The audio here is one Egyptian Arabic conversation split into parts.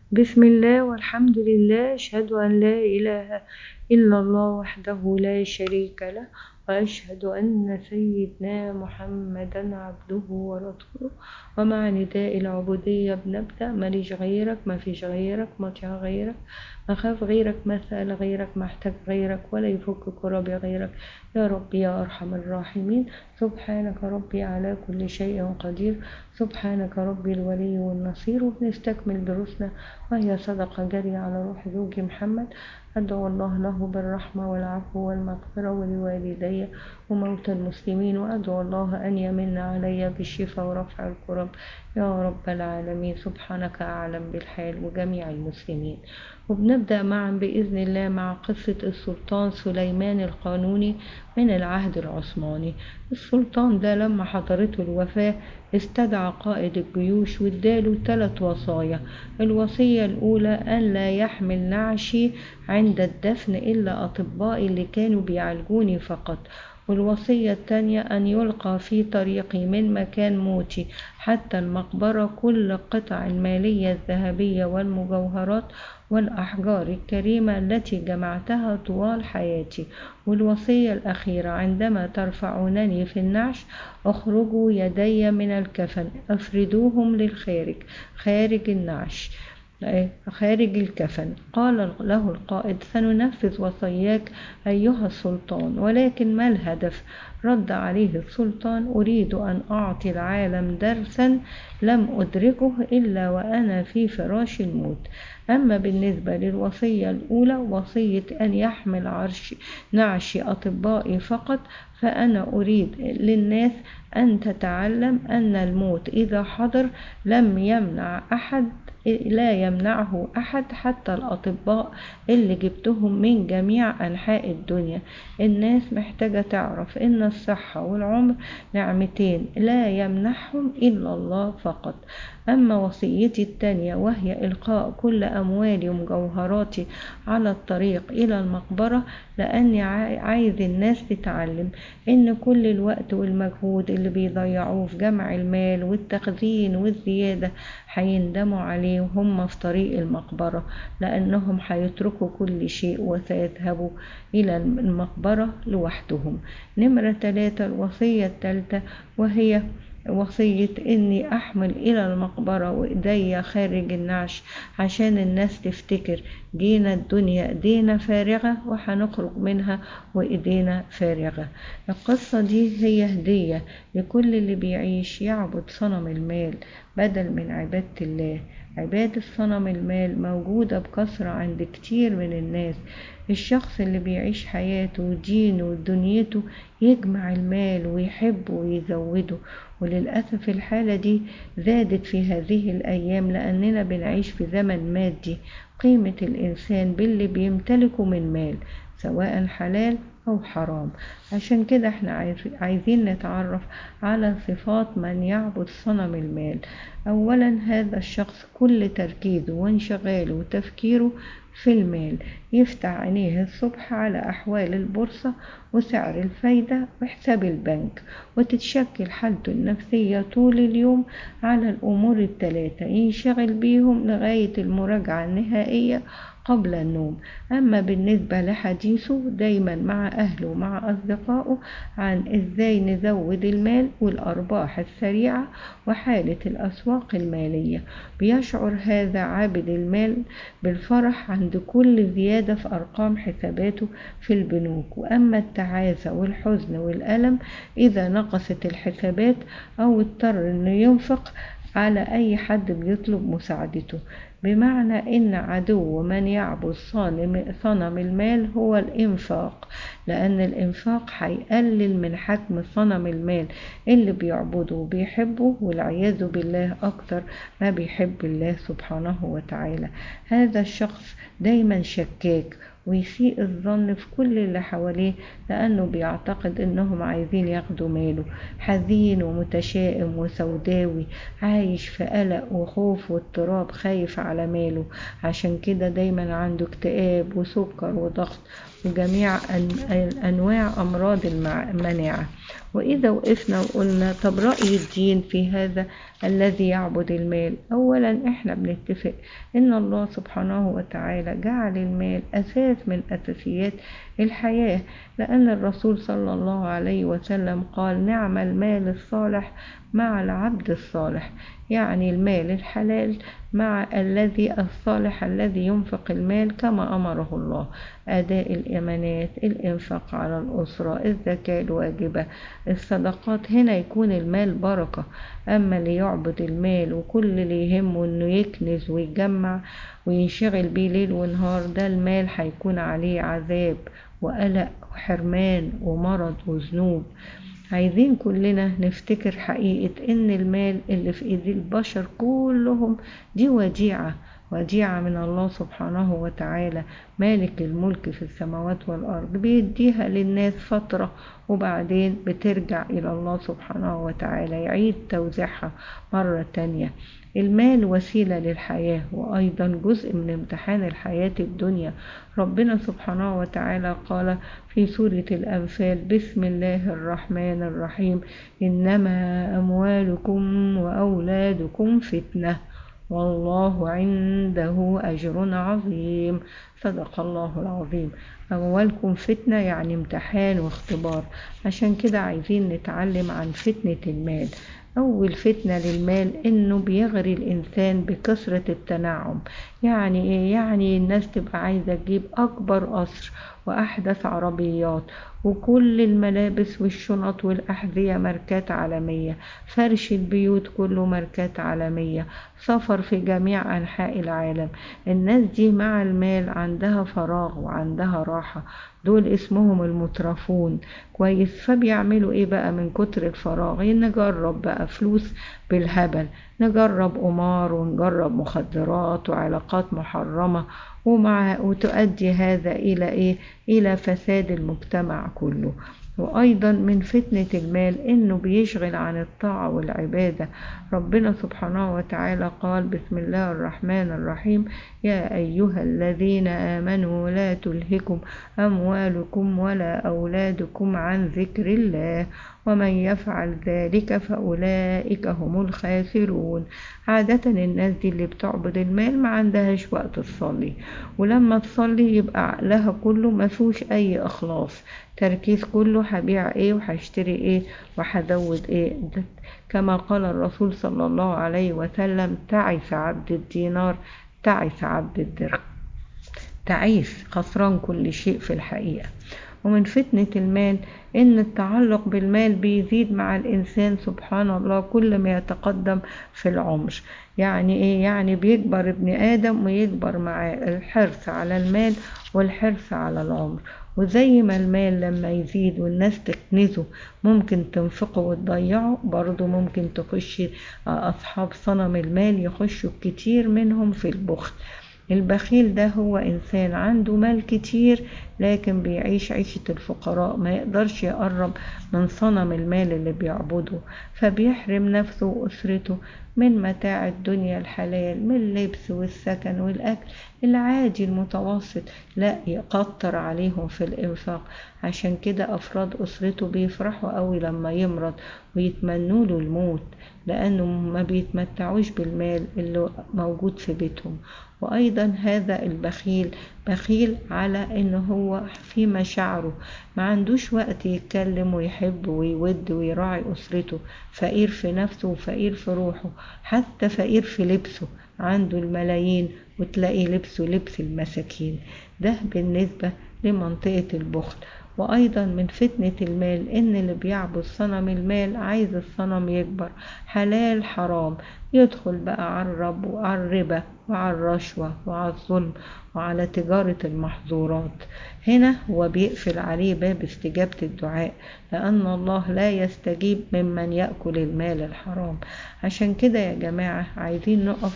بسم الله والحمد لله أشهد أن لا إله إلا الله وحده لا شريك له وأشهد أن سيدنا محمدا عبده ورسوله ومع نداء العبودية بنبدأ ماليش غيرك ما فيش غيرك مطيع غيرك مخاف غيرك مسأل غيرك محتاج غيرك ولا يفك كربي غيرك يا رب يا أرحم الراحمين سبحانك ربي على كل شيء قدير سبحانك ربي الولي والنصير وبنستكمل دروسنا وهي صدقة جارية على روح زوجي محمد أدعو الله له بالرحمة والعفو والمغفرة ولوالدي وموتى المسلمين وأدعو الله أن يمن علي بالشفاء ورفع الكرب يا رب العالمين سبحانك أعلم بالحال وجميع المسلمين وبنبدأ معا بإذن الله مع قصة السلطان سليمان القانوني من العهد العثماني السلطان ده لما حضرته الوفاة استدعى قائد الجيوش واداله ثلاث وصايا الوصية الأولى أن لا يحمل نعشي عند الدفن إلا أطبائي اللي كانوا بيعالجوني فقط والوصية الثانية أن يلقى في طريقي من مكان موتي حتى المقبرة كل قطع المالية الذهبية والمجوهرات والأحجار الكريمة التي جمعتها طوال حياتي والوصية الأخيرة عندما ترفعونني في النعش اخرجوا يدي من الكفن افردوهم للخارج خارج النعش خارج الكفن قال له القائد سننفذ وصياك أيها السلطان ولكن ما الهدف رد عليه السلطان أريد أن أعطي العالم درسا لم أدركه إلا وأنا في فراش الموت أما بالنسبة للوصية الأولى وصية أن يحمل عرش نعش أطبائي فقط فأنا أريد للناس أن تتعلم أن الموت إذا حضر لم يمنع أحد لا يمنعه أحد حتى الأطباء اللي جبتهم من جميع أنحاء الدنيا الناس محتاجة تعرف إن الصحة والعمر نعمتين لا يمنحهم إلا الله فقط أما وصيتي التانية وهي إلقاء كل أموالي ومجوهراتي على الطريق إلى المقبرة لأني عايز الناس تتعلم إن كل الوقت والمجهود اللي بيضيعوه في جمع المال والتخزين والزيادة هيندموا عليه وهم في طريق المقبرة لأنهم هيتركوا كل شيء وسيذهبوا إلى المقبرة لوحدهم نمرة ثلاثة الوصية الثالثة وهي وصية إني أحمل إلى المقبرة وإيديا خارج النعش عشان الناس تفتكر جينا الدنيا إيدينا فارغة وهنخرج منها وإيدينا فارغة القصة دي هي هدية لكل اللي بيعيش يعبد صنم المال بدل من عبادة الله عبادة صنم المال موجودة بكثرة عند كتير من الناس الشخص اللي بيعيش حياته ودينه ودنيته يجمع المال ويحبه ويزوده وللأسف الحالة دي زادت في هذه الأيام لأننا بنعيش في زمن مادي قيمة الإنسان باللي بيمتلكه من مال سواء حلال أو حرام عشان كده احنا عايزين نتعرف على صفات من يعبد صنم المال أولا هذا الشخص كل تركيزه وانشغاله وتفكيره في المال يفتح عينيه الصبح على أحوال البورصة وسعر الفايدة وحساب البنك وتتشكل حالته النفسية طول اليوم على الأمور الثلاثة ينشغل بيهم لغاية المراجعة النهائية قبل النوم أما بالنسبة لحديثه دايما مع أهله ومع أصدقائه عن إزاي نزود المال والأرباح السريعة وحالة الأسواق المالية بيشعر هذا عابد المال بالفرح عند كل زيادة في أرقام حساباته في البنوك وأما التعاسة والحزن والألم إذا نقصت الحسابات أو اضطر أنه ينفق على أي حد بيطلب مساعدته بمعنى إن عدو من يعبد صنم المال هو الإنفاق لأن الإنفاق هيقلل من حجم صنم المال اللي بيعبده وبيحبه والعياذ بالله أكتر ما بيحب الله سبحانه وتعالى هذا الشخص دايما شكاك ويسيء الظن في كل اللي حواليه لأنه بيعتقد إنهم عايزين ياخدوا ماله حزين ومتشائم وسوداوي عايش في قلق وخوف واضطراب خايف على ماله عشان كده دايما عنده اكتئاب وسكر وضغط وجميع أنواع أمراض المناعة وإذا وقفنا وقلنا طب رأي الدين في هذا الذي يعبد المال أولا إحنا بنتفق إن الله سبحانه وتعالى جعل المال أساس من أساسيات الحياة لأن الرسول صلى الله عليه وسلم قال نعم المال الصالح مع العبد الصالح يعني المال الحلال مع الذي الصالح الذي ينفق المال كما أمره الله أداء الأمانات الإنفاق على الأسرة الزكاة الواجبة الصدقات هنا يكون المال بركة أما اللي يعبد المال وكل اللي يهمه إنه يكنز ويجمع وينشغل بيه ليل ونهار ده المال هيكون عليه عذاب وقلق وحرمان ومرض وذنوب عايزين كلنا نفتكر حقيقة ان المال اللي في ايدي البشر كلهم دي وديعة وديعة من الله سبحانه وتعالى مالك الملك في السماوات والأرض بيديها للناس فترة وبعدين بترجع إلى الله سبحانه وتعالى يعيد توزيعها مرة تانية المال وسيلة للحياة وأيضا جزء من امتحان الحياة الدنيا ربنا سبحانه وتعالى قال في سورة الأنفال بسم الله الرحمن الرحيم إنما أموالكم وأولادكم فتنة والله عنده أجر عظيم صدق الله العظيم أموالكم فتنة يعني امتحان واختبار عشان كده عايزين نتعلم عن فتنة المال أول فتنة للمال إنه بيغري الإنسان بكثرة التنعم يعني إيه؟ يعني الناس تبقى عايزة تجيب أكبر قصر وأحدث عربيات وكل الملابس والشنط والأحذية ماركات عالمية فرش البيوت كله ماركات عالمية سفر في جميع أنحاء العالم الناس دي مع المال عندها فراغ وعندها راحة دول اسمهم المترفون كويس فبيعملوا ايه بقى من كتر الفراغ نجرب بقى فلوس بالهبل نجرب قمار ونجرب مخدرات وعلاقات محرمة ومع وتؤدي هذا إلى إيه؟ إلى فساد المجتمع كله وأيضا من فتنة المال إنه بيشغل عن الطاعة والعبادة ربنا سبحانه وتعالى قال بسم الله الرحمن الرحيم يا أيها الذين آمنوا لا تلهكم أموالكم ولا أولادكم عن ذكر الله ومن يفعل ذلك فأولئك هم الخاسرون عادة الناس دي اللي بتعبد المال ما عندهاش وقت تصلي ولما تصلي يبقى عقلها كله ما فيهوش أي إخلاص تركيز كله هبيع ايه وهشتري ايه وهزود ايه كما قال الرسول صلى الله عليه وسلم تعس عبد الدينار تعس عبد الدرهم تعيس خسران كل شيء في الحقيقة ومن فتنة المال إن التعلق بالمال بيزيد مع الإنسان سبحان الله كل ما يتقدم في العمر يعني إيه يعني بيكبر ابن آدم ويكبر معاه الحرص على المال والحرص على العمر وزي ما المال لما يزيد والناس تكنزه ممكن تنفقه وتضيعه برضه ممكن تخش أصحاب صنم المال يخشوا كتير منهم في البخل البخيل ده هو إنسان عنده مال كتير لكن بيعيش عيشة الفقراء ما يقدرش يقرب من صنم المال اللي بيعبده فبيحرم نفسه وأسرته من متاع الدنيا الحلال من اللبس والسكن والأكل العادي المتوسط لا يقطر عليهم في الإنفاق عشان كده أفراد أسرته بيفرحوا قوي لما يمرض ويتمنوا له الموت لأنه ما بيتمتعوش بالمال اللي موجود في بيتهم وأيضا هذا البخيل بخيل على إنه هو في مشاعره ما عندوش وقت يتكلم ويحب ويود ويراعي أسرته فقير في نفسه وفقير في روحه حتى فقير في لبسه عنده الملايين وتلاقي لبسه لبس المساكين ده بالنسبة لمنطقة البخل وأيضا من فتنة المال إن اللي بيعبد صنم المال عايز الصنم يكبر حلال حرام يدخل بقى على الرب وعلى الربا وعلى الرشوة وعلى الظلم وعلى تجارة المحظورات هنا هو بيقفل عليه باب استجابة الدعاء لأن الله لا يستجيب ممن يأكل المال الحرام عشان كده يا جماعة عايزين نقف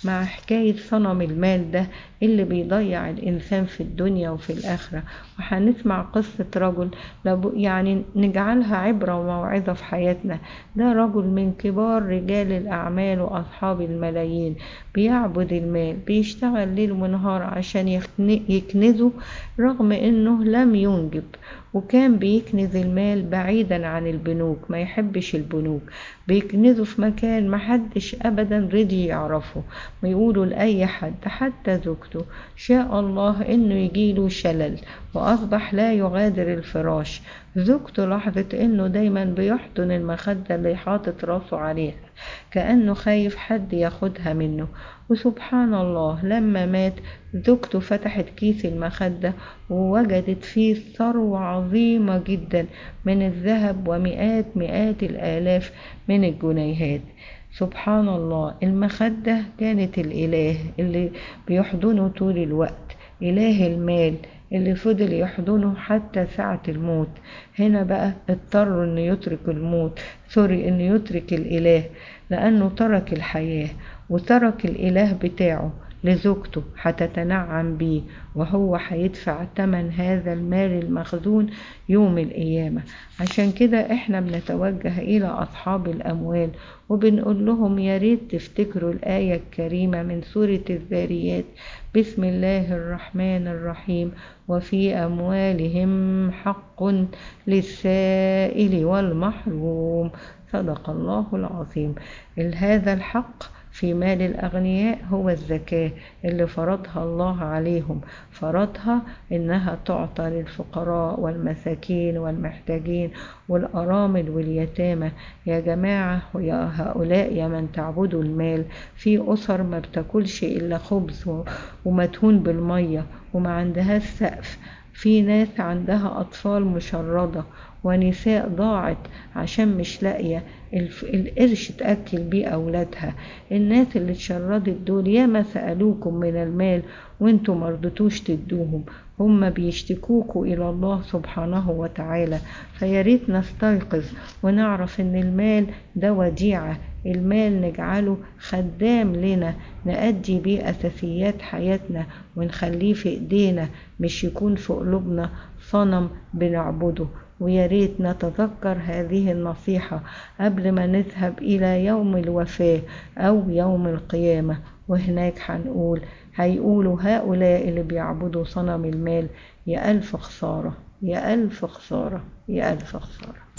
مع حكاية صنم المال ده اللي بيضيع الإنسان في الدنيا وفي الآخرة وهنسمع قصة رجل يعني نجعلها عبرة وموعظة في حياتنا ده رجل من كبار رجال الأعمال وأصحاب الملايين بيعبد المال بيشتغل ليل ونهار عشان يكنزه رغم انه لم ينجب وكان بيكنز المال بعيدا عن البنوك ما يحبش البنوك بيكنزه في مكان محدش ابدا رضي يعرفه ويقولوا لاي حد حتى زوجته شاء الله انه يجيله شلل واصبح لا يغادر الفراش زوجته لاحظت انه دايما بيحضن المخدة اللي حاطط راسه عليها كأنه خايف حد ياخدها منه وسبحان الله لما مات زوجته فتحت كيس المخدة ووجدت فيه ثروة عظيمة جدا من الذهب ومئات مئات الآلاف من الجنيهات سبحان الله المخدة كانت الإله اللي بيحضنه طول الوقت إله المال اللي فضل يحضنه حتى ساعة الموت هنا بقى اضطر انه يترك الموت سوري انه يترك الاله لانه ترك الحياة وترك الاله بتاعه لزوجته هتتنعم بيه وهو هيدفع تمن هذا المال المخزون يوم القيامة عشان كده احنا بنتوجه الى اصحاب الاموال وبنقول لهم يا ريت تفتكروا الآية الكريمة من سورة الذاريات بسم الله الرحمن الرحيم وفي أموالهم حق للسائل والمحروم صدق الله العظيم هذا الحق في مال الأغنياء هو الزكاة اللي فرضها الله عليهم فرضها إنها تعطى للفقراء والمساكين والمحتاجين والأرامل واليتامى يا جماعة ويا هؤلاء يا من تعبدوا المال في أسر ما بتاكلش إلا خبز ومدهون بالمية وما عندهاش سقف في ناس عندها أطفال مشردة ونساء ضاعت عشان مش لاقية القرش تأكل بيه أولادها الناس اللي اتشردت دول ياما سألوكم من المال وانتوا مرضتوش تدوهم هم بيشتكوكوا إلى الله سبحانه وتعالى فياريت نستيقظ ونعرف ان المال ده وديعة المال نجعله خدام لنا نأدي بيه أساسيات حياتنا ونخليه في إيدينا مش يكون في قلوبنا صنم بنعبده ويا ريت نتذكر هذه النصيحة قبل ما نذهب إلى يوم الوفاة أو يوم القيامة وهناك هنقول هيقولوا هؤلاء اللي بيعبدوا صنم المال يا ألف خسارة يا ألف خسارة يا ألف خسارة